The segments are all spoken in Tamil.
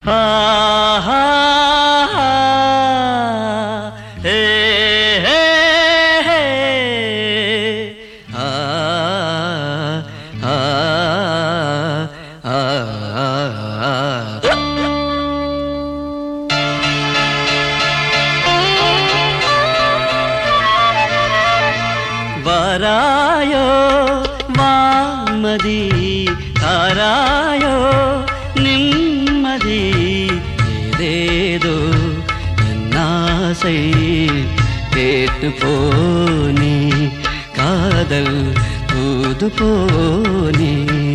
ஆஹா ஹே ஹே ஹே ஆ ஆ ஆ ஆ வராயோ வான்மதி தாராயோ நிம்மதி ஏதேதோ என் ஆசை கேட்டு போனி காதல் தூது போனி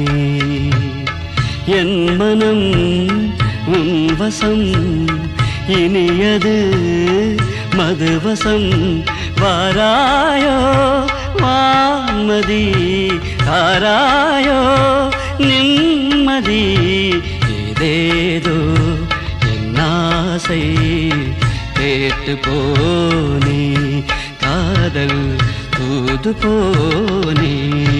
என் மனம் உன் வசம் இனியது மதுவசம் வாராயோ வான்மதி தாராயோ நிம்மதி ஏதேதோ என் ஆசை கேட்டு போனி காதல் தூது போனி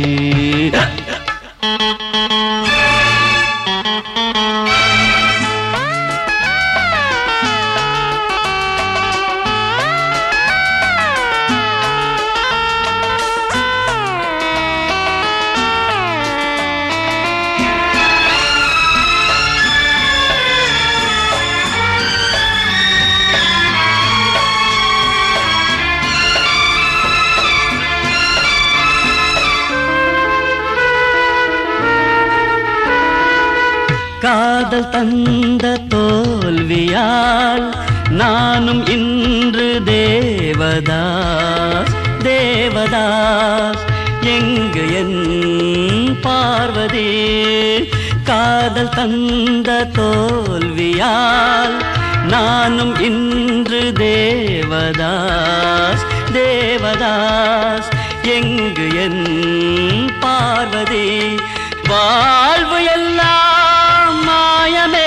காதல் தந்த தோல்வியால் நானும் இன்று தேவதாஸ் தேவதாஸ் எங்கு என் பார்வதி காதல் தந்த தோல்வியால் நானும் இன்று தேவதாஸ் தேவதாஸ் எங்கு என் பார்வதி வாழ்வு எல்லாம் மாயமே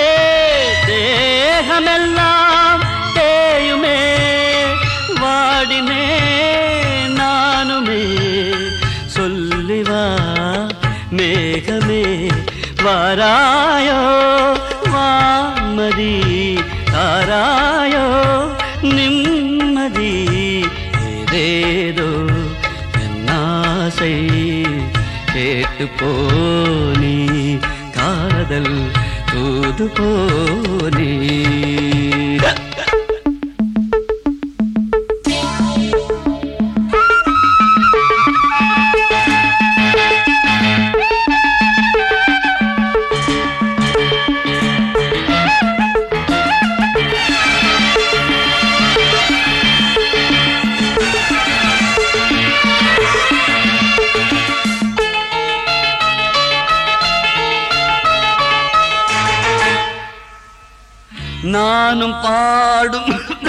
தேகமெல்லாம் தேயுமே வாடினே நானுமே சொல்லிவா மேகமே வாராயோ வான்மதி தாராயோ நிம்மதி ஏதேதோ என் ஆசை கேட்டு போனி காதல் தூது போனி நானும் பாடும்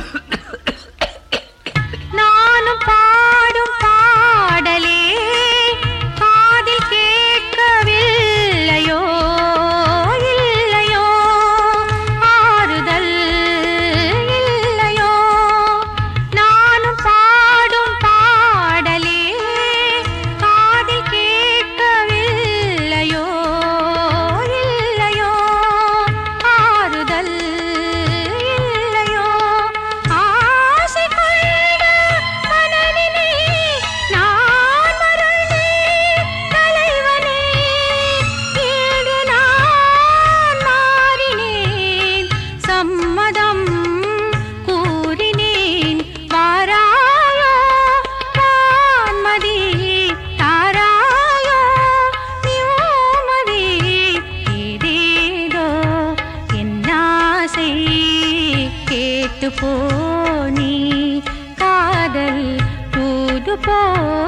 நானும் பாடும் பாடலே காதில் கேட்கவில்லையோ இல்லையோ ஆறுதல் இல்லையோ நானும் பாடும் பாடலே காதில் கேட்கவில்லையோ இல்லையோ ஆறுதல் இல்லையோ ஆசை கொண்ட மனதிலே நான் மறந்தேன் தலைவனே ஈடு நான் மாறினேன் சம்மதம் கூறினேன் வாராயோ வான்மதி தாராயோ நியோமதி ஏதேதோ என் ஆசை கேட்டு போனி காதல் தூது போ